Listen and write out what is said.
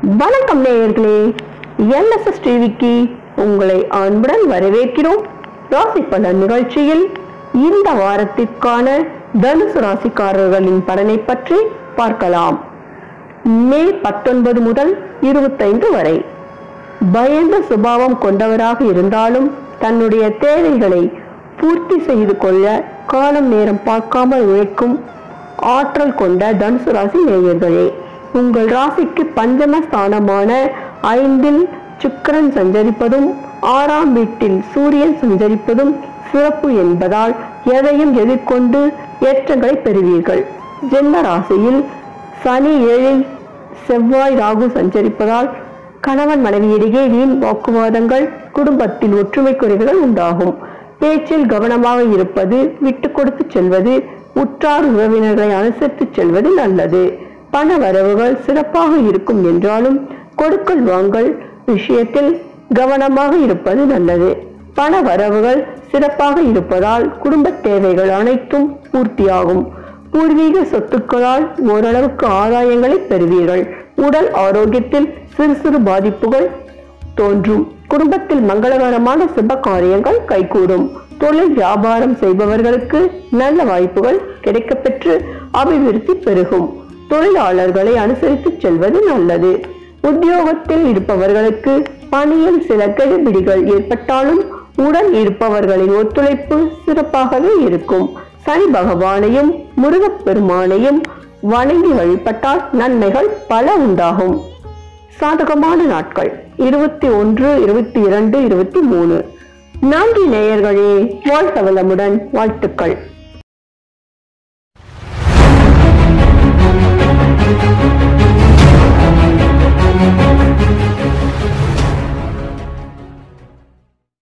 வணக்கம் நேயர்களே என்எஸ்எஸ் டிவிக்கு உங்களை அன்புடன் வரவேற்கிறோம் ராசி பலன் நிகழ்ச்சியில் இந்த வாரத்திற்கான தனுசு ராசிக்காரர்களின் பலனை பற்றி பார்க்கலாம் மே பத்தொன்பது முதல் இருபத்தைந்து வரை பயந்த சுபாவம் கொண்டவராக இருந்தாலும் தன்னுடைய தேவைகளை பூர்த்தி செய்து கொள்ள காலம் நேரம் பார்க்காமல் உழைக்கும் ஆற்றல் கொண்ட தனுசு ராசி நேயர்களே உங்கள் ராசிக்கு பஞ்சம ஸ்தானமான ஐந்தில் சுக்கிரன் சஞ்சரிப்பதும் ஆறாம் வீட்டில் சூரியன் சஞ்சரிப்பதும் சிறப்பு என்பதால் எதையும் எதிர்கொண்டு ஏற்றங்களை பெறுவீர்கள் ஜென்ம ராசியில் சனி ஏழில் செவ்வாய் ராகு சஞ்சரிப்பதால் கணவன் மனைவியிடையே வீண் வாக்குவாதங்கள் குடும்பத்தில் ஒற்றுமை குறைவுகள் உண்டாகும் பேச்சில் கவனமாக இருப்பது விட்டு கொடுத்து செல்வது உற்றார் உறவினர்களை அனுசரித்து செல்வது நல்லது பண வரவுகள் சிறப்பாக இருக்கும் என்றாலும் கொடுக்கல் வாங்கல் விஷயத்தில் கவனமாக இருப்பது நல்லது பண வரவுகள் சிறப்பாக இருப்பதால் குடும்ப தேவைகள் அனைத்தும் பூர்த்தியாகும் பூர்வீக சொத்துக்களால் ஓரளவுக்கு ஆதாயங்களை பெறுவீர்கள் உடல் ஆரோக்கியத்தில் சிறு சிறு பாதிப்புகள் தோன்றும் குடும்பத்தில் மங்களகரமான சுப காரியங்கள் கைகூடும் தொழில் வியாபாரம் செய்பவர்களுக்கு நல்ல வாய்ப்புகள் கிடைக்கப்பெற்று அபிவிருத்தி பெருகும் தொழிலாளர்களை அனுசரித்து செல்வது நல்லது உத்தியோகத்தில் இருப்பவர்களுக்கு பணியில் சில கெடுபிடிகள் ஏற்பட்டாலும் உடன் இருப்பவர்களின் ஒத்துழைப்பு சிறப்பாகவே இருக்கும் சனி பகவானையும் முருகப்பெருமானையும் வணங்கி வழிபட்டால் நன்மைகள் பல உண்டாகும் சாதகமான நாட்கள் இருபத்தி ஒன்று இருபத்தி இரண்டு இருபத்தி மூணு நன்றி நேயர்களே வாழ்க வளமுடன் வாழ்த்துக்கள்